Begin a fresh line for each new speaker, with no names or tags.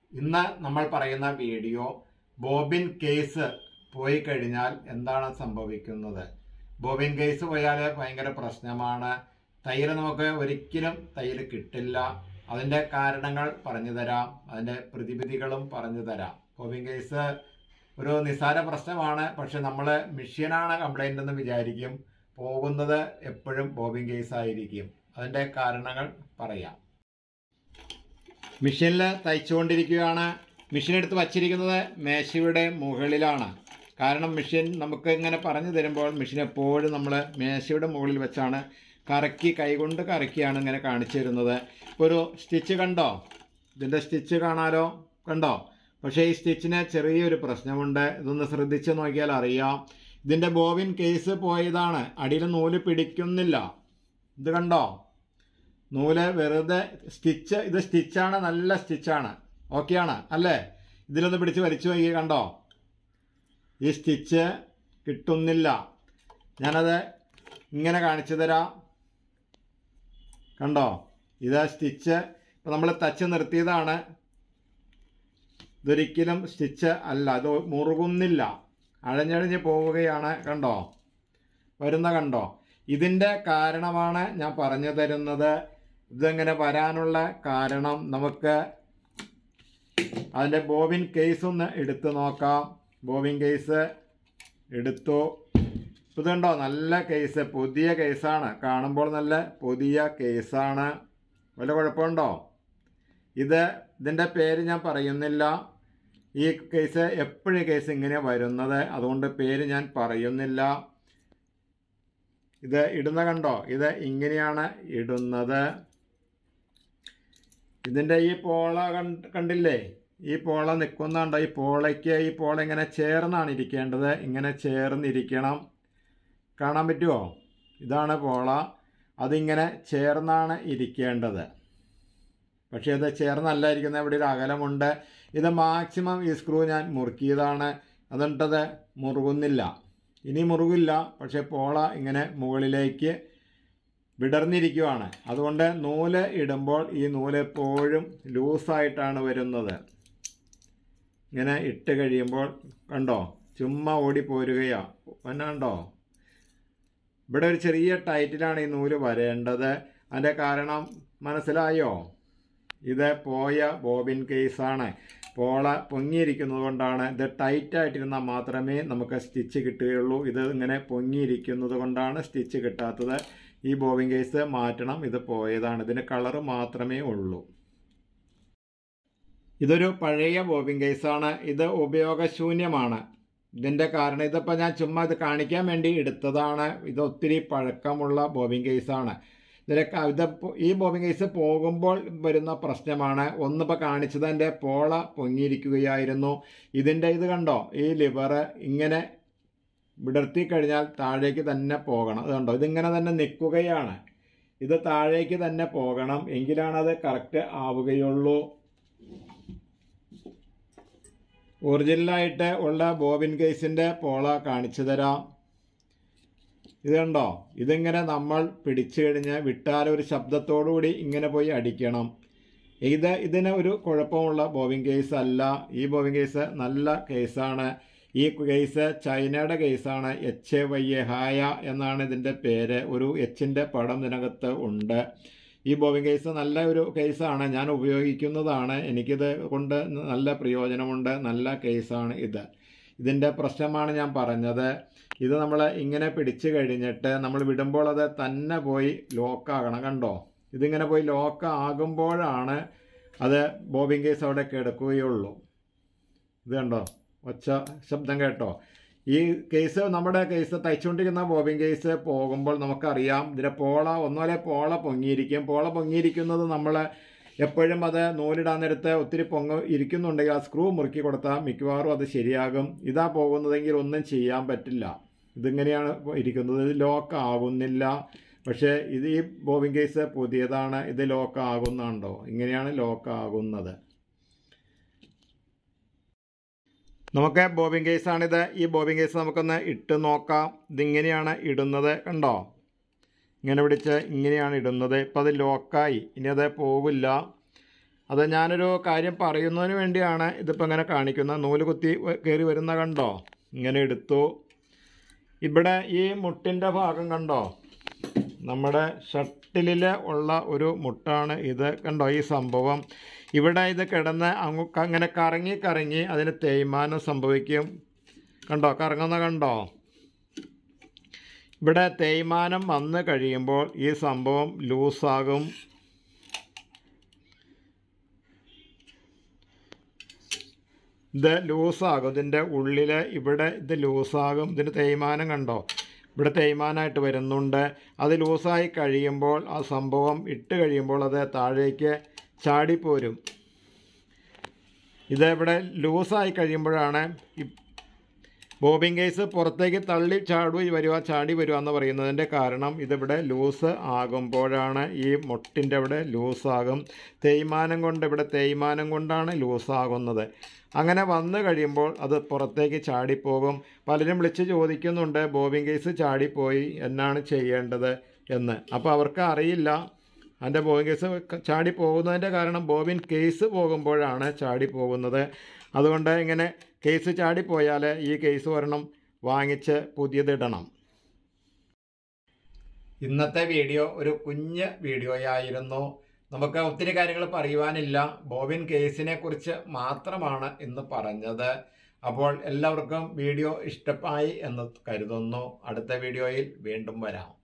ഇന്ന് നമ്മൾ പറയുന്ന വീഡിയോ ബോബിൻ കേസ് പോയി കഴിഞ്ഞാൽ എന്താണ് സംഭവിക്കുന്നത് ബോബിൻ കേസ് പോയാൽ ഭയങ്കര പ്രശ്നമാണ് തൈര് നമുക്ക് ഒരിക്കലും തൈര് കിട്ടില്ല അതിൻ്റെ കാരണങ്ങൾ പറഞ്ഞു തരാം അതിൻ്റെ പ്രതിവിധികളും പറഞ്ഞു തരാം ബോബിൻ കേസ് ഒരു നിസ്സാര പ്രശ്നമാണ് പക്ഷെ നമ്മൾ മെഷീനാണ് കംപ്ലൈൻ്റ് എന്ന് വിചാരിക്കും പോകുന്നത് എപ്പോഴും ബോബിൻ കേസ് ആയിരിക്കും അതിൻ്റെ കാരണങ്ങൾ പറയാം മെഷീനിൽ തയ്ച്ചുകൊണ്ടിരിക്കുകയാണ് മെഷീൻ എടുത്ത് വച്ചിരിക്കുന്നത് മേശയുടെ മുകളിലാണ് കാരണം മെഷീൻ നമുക്ക് ഇങ്ങനെ പറഞ്ഞു തരുമ്പോൾ മെഷീൻ എപ്പോഴും നമ്മൾ മേശയുടെ മുകളിൽ വെച്ചാണ് കറക്കി കൈകൊണ്ട് കറക്കിയാണ് ഇങ്ങനെ കാണിച്ചു തരുന്നത് ഇപ്പോൾ ഒരു സ്റ്റിച്ച് കണ്ടോ ഇതിൻ്റെ സ്റ്റിച്ച് കാണാലോ കണ്ടോ പക്ഷേ ഈ സ്റ്റിച്ചിന് ചെറിയൊരു പ്രശ്നമുണ്ട് ഇതൊന്ന് ശ്രദ്ധിച്ച് നോക്കിയാൽ അറിയാം ഇതിൻ്റെ ബോബിൻ കേസ് പോയതാണ് അടിയിൽ നൂല് പിടിക്കുന്നില്ല ഇത് കണ്ടോ നൂല് വെറുതെ സ്റ്റിച്ച് ഇത് സ്റ്റിച്ചാണ് നല്ല സ്റ്റിച്ചാണ് ഓക്കെയാണ് അല്ലേ ഇതിലൊന്ന് പിടിച്ച് വലിച്ചു നോക്കി കണ്ടോ ഈ സ്റ്റിച്ച് കിട്ടുന്നില്ല ഞാനത് ഇങ്ങനെ കാണിച്ചു തരാം കണ്ടോ ഇത് സ്റ്റിച്ച് ഇപ്പം നമ്മൾ തച്ച് നിർത്തിയതാണ് ഇതൊരിക്കലും സ്റ്റിച്ച് അല്ല ഇത് മുറുകുന്നില്ല അഴഞ്ഞഴിഞ്ഞ് പോവുകയാണ് കണ്ടോ വരുന്ന കണ്ടോ ഇതിൻ്റെ കാരണമാണ് ഞാൻ പറഞ്ഞു തരുന്നത് ഇതെങ്ങനെ വരാനുള്ള കാരണം നമുക്ക് അതിൻ്റെ ബോബിൻ കേസ് ഒന്ന് എടുത്ത് നോക്കാം ബോബിൻ കേസ് എടുത്തു ഇത് കണ്ടോ നല്ല കേസ് പുതിയ കേസാണ് കാണുമ്പോൾ നല്ല പുതിയ കേസാണ് വല്ല കുഴപ്പമുണ്ടോ ഇത് ഇതിൻ്റെ പേര് ഞാൻ പറയുന്നില്ല ഈ കേസ് എപ്പോഴും കേസ് ഇങ്ങനെ വരുന്നത് അതുകൊണ്ട് പേര് ഞാൻ പറയുന്നില്ല ഇത് ഇടുന്ന കണ്ടോ ഇത് ഇങ്ങനെയാണ് ഇടുന്നത് ഇതിൻ്റെ ഈ പോള കണ്ട് കണ്ടില്ലേ ഈ പോള നിൽക്കുന്നുണ്ടോ ഈ പോളയ്ക്ക് ഈ പോള ഇങ്ങനെ ചേർന്നാണ് ഇരിക്കേണ്ടത് ഇങ്ങനെ ചേർന്നിരിക്കണം കാണാൻ പറ്റുമോ ഇതാണ് പോള അതിങ്ങനെ ചേർന്നാണ് ഇരിക്കേണ്ടത് പക്ഷേ ഇത് ചേർന്നല്ല ഇരിക്കുന്നത് ഇവിടെ ഒരു അകലമുണ്ട് ഇത് മാക്സിമം ഈ സ്ക്രൂ ഞാൻ മുറുക്കിയതാണ് അതുകൊണ്ടത് മുറുകുന്നില്ല ഇനി മുറുകില്ല പക്ഷേ പോള ഇങ്ങനെ മുകളിലേക്ക് വിടർന്നിരിക്കുവാണ് അതുകൊണ്ട് നൂല് ഇടുമ്പോൾ ഈ നൂല് എപ്പോഴും ലൂസായിട്ടാണ് വരുന്നത് ഇങ്ങനെ ഇട്ട് കഴിയുമ്പോൾ കണ്ടോ ചുമ്മാ ഓടി പോരുകയാ കണ്ടോ ഇവിടെ ഒരു ചെറിയ ടൈറ്റിലാണ് ഈ നൂല് വരേണ്ടത് അതിൻ്റെ കാരണം മനസ്സിലായോ ഇത് പോയ ബോബിൻ കേസാണ് പോള പൊങ്ങിയിരിക്കുന്നത് കൊണ്ടാണ് ഇത് ടൈറ്റായിട്ടിരുന്നാൽ മാത്രമേ നമുക്ക് സ്റ്റിച്ച് കിട്ടുകയുള്ളൂ ഇത് ഇങ്ങനെ പൊങ്ങിയിരിക്കുന്നത് കൊണ്ടാണ് സ്റ്റിച്ച് കിട്ടാത്തത് ഈ ബോബിൻ കേസ് മാറ്റണം ഇത് പോയതാണ് ഇതിന് കളറ് മാത്രമേ ഉള്ളൂ ഇതൊരു പഴയ ബോബിൻ കേസാണ് ഇത് ഉപയോഗശൂന്യമാണ് ഇതിൻ്റെ കാരണം ഇതിപ്പോൾ ഞാൻ ചുമ്മാ ഇത് കാണിക്കാൻ വേണ്ടി എടുത്തതാണ് ഇത് ഒത്തിരി പഴക്കമുള്ള ബോബിൻ കേസാണ് ഇതിലൊക്കെ ഇത് ഈ ബോബിൻ കേസ് പോകുമ്പോൾ വരുന്ന പ്രശ്നമാണ് ഒന്നിപ്പോൾ കാണിച്ചത് എൻ്റെ പോള പൊങ്ങിയിരിക്കുകയായിരുന്നു ഇതിൻ്റെ ഇത് കണ്ടോ ഈ ലിവർ ഇങ്ങനെ വിടർത്തി കഴിഞ്ഞാൽ താഴേക്ക് തന്നെ പോകണം അത് കണ്ടോ ഇതിങ്ങനെ തന്നെ നിൽക്കുകയാണ് ഇത് താഴേക്ക് തന്നെ പോകണം എങ്കിലാണ് അത് കറക്റ്റ് ആവുകയുള്ളൂ ഒറിജിനലായിട്ട് ഉള്ള ബോബിൻ കേസിൻ്റെ പോള കാണിച്ചു തരാം ഇത് കണ്ടോ ഇതിങ്ങനെ നമ്മൾ പിടിച്ചു കഴിഞ്ഞ് വിട്ടാൽ ഒരു ശബ്ദത്തോടുകൂടി ഇങ്ങനെ പോയി അടിക്കണം ഇത് ഇതിന് ഒരു കുഴപ്പമുള്ള ബോബിൻ കേസ് അല്ല ഈ ബോബിൻ കേസ് നല്ല കേസാണ് ഈ കേസ് ചൈനയുടെ കേസാണ് എച്ച് എ വൈ എ ഹായ എന്നാണ് ഇതിൻ്റെ പേര് ഒരു എച്ചിൻ്റെ പടം ഇതിനകത്ത് ഉണ്ട് ഈ ബോബിൻ കേസ് നല്ല ഒരു കേസാണ് ഞാൻ ഉപയോഗിക്കുന്നതാണ് എനിക്കിത് കൊണ്ട് നല്ല പ്രയോജനമുണ്ട് നല്ല കേസാണ് ഇത് ഇതിൻ്റെ പ്രശ്നമാണ് ഞാൻ പറഞ്ഞത് ഇത് നമ്മൾ ഇങ്ങനെ പിടിച്ചു കഴിഞ്ഞിട്ട് നമ്മൾ വിടുമ്പോൾ അത് തന്നെ പോയി ലോക്കാകണം കണ്ടോ ഇതിങ്ങനെ പോയി ലോക്ക് ആകുമ്പോഴാണ് അത് ബോബിൻ കേസ് അവിടെ കിടക്കുകയുള്ളൂ ഇത് കണ്ടോ ഒച്ച ശബ്ദം കേട്ടോ ഈ കേസ് നമ്മുടെ കേസ് തയ്ച്ചുകൊണ്ടിരിക്കുന്ന ബോബിൻ കേസ് പോകുമ്പോൾ നമുക്കറിയാം ഇതിൻ്റെ പോള ഒന്നുപോലെ പോള പൊങ്ങിയിരിക്കും പോള പൊങ്ങിയിരിക്കുന്നത് നമ്മൾ എപ്പോഴും അത് നൂലിടാൻ നേരത്ത് ഒത്തിരി പൊങ്ങ ഇരിക്കുന്നുണ്ടെങ്കിൽ ആ സ്ക്രൂ മുറുക്കി കൊടുത്താൽ മിക്കവാറും അത് ശരിയാകും ഇതാ പോകുന്നതെങ്കിൽ ഒന്നും ചെയ്യാൻ പറ്റില്ല ഇതിങ്ങനെയാണ് ഇരിക്കുന്നത് ഇത് ലോക്ക് ആകുന്നില്ല പക്ഷേ ഇത് ഈ ബോബിൻ കേസ് പുതിയതാണ് ഇത് ലോക്ക് ആകുന്നുണ്ടോ ഇങ്ങനെയാണ് ലോക്ക് ആകുന്നത് നമുക്ക് ബോബിൻ കേസാണിത് ഈ ബോബിൻ കേസ് നമുക്കൊന്ന് ഇട്ട് നോക്കാം ഇതിങ്ങനെയാണ് ഇടുന്നത് കണ്ടോ ഇങ്ങനെ പിടിച്ച് ഇങ്ങനെയാണ് ഇടുന്നത് ഇപ്പം അത് ലോക്കായി ഇനി അത് പോകില്ല അത് ഞാനൊരു കാര്യം പറയുന്നതിന് വേണ്ടിയാണ് ഇതിപ്പോൾ ഇങ്ങനെ കാണിക്കുന്നത് നൂല് കുത്തി കയറി വരുന്ന കണ്ടോ ഇങ്ങനെ എടുത്തു ഇവിടെ ഈ മുട്ടിൻ്റെ ഭാഗം കണ്ടോ നമ്മുടെ ഷട്ടിലിൽ ഉള്ള ഒരു മുട്ടാണ് ഇത് കണ്ടോ ഈ സംഭവം ഇവിടെ ഇത് കിടന്ന് അങ്ങ് അങ്ങനെ കറങ്ങി കറങ്ങി അതിന് തേയ്മാനം സംഭവിക്കും കണ്ടോ കറങ്ങുന്ന കണ്ടോ ഇവിടെ തേയ്മാനം വന്ന് കഴിയുമ്പോൾ ഈ സംഭവം ലൂസാകും ഇത് ലൂസാകും ഇതിൻ്റെ ഉള്ളിൽ ഇവിടെ ഇത് ലൂസാകും ഇതിന് തേയ്മാനം കണ്ടോ ഇവിടെ തേയ്മാനമായിട്ട് വരുന്നുണ്ട് അത് ലൂസായി കഴിയുമ്പോൾ ആ സംഭവം ഇട്ട് കഴിയുമ്പോൾ അത് താഴേക്ക് ചാടിപ്പോരും ഇത് ഇവിടെ ലൂസായി കഴിയുമ്പോഴാണ് ഈ ബോബിൻ കേസ് പുറത്തേക്ക് തള്ളി ചാടി വരിക ചാടി വരിക എന്ന് പറയുന്നതിൻ്റെ കാരണം ഇതിവിടെ ലൂസ് ആകുമ്പോഴാണ് ഈ മുട്ടിൻ്റെ ഇവിടെ ലൂസാകും തേയ്മാനം കൊണ്ട് ഇവിടെ തേയ്മാനം കൊണ്ടാണ് ലൂസാകുന്നത് അങ്ങനെ വന്നു കഴിയുമ്പോൾ അത് പുറത്തേക്ക് ചാടിപ്പോകും പലരും വിളിച്ച് ചോദിക്കുന്നുണ്ട് ബോബിൻ കേസ് ചാടിപ്പോയി എന്നാണ് ചെയ്യേണ്ടത് എന്ന് അപ്പോൾ അവർക്ക് അറിയില്ല അതിൻ്റെ ബോബിൻ കേസ് ചാടി പോകുന്നതിൻ്റെ കാരണം ബോബിൻ കേസ് പോകുമ്പോഴാണ് ചാടി പോകുന്നത് അതുകൊണ്ട് ഇങ്ങനെ കേസ് ചാടിപ്പോയാൽ ഈ കേസ് ഒരെണ്ണം വാങ്ങിച്ച് പുതിയതിടണം ഇന്നത്തെ വീഡിയോ ഒരു കുഞ്ഞ് വീഡിയോയായിരുന്നു നമുക്ക് ഒത്തിരി കാര്യങ്ങൾ പറയുവാനില്ല ബോബിൻ കേസിനെ കുറിച്ച് മാത്രമാണ് ഇന്ന് പറഞ്ഞത് അപ്പോൾ എല്ലാവർക്കും വീഡിയോ ഇഷ്ടമായി എന്ന് കരുതുന്നു അടുത്ത വീഡിയോയിൽ വീണ്ടും വരാം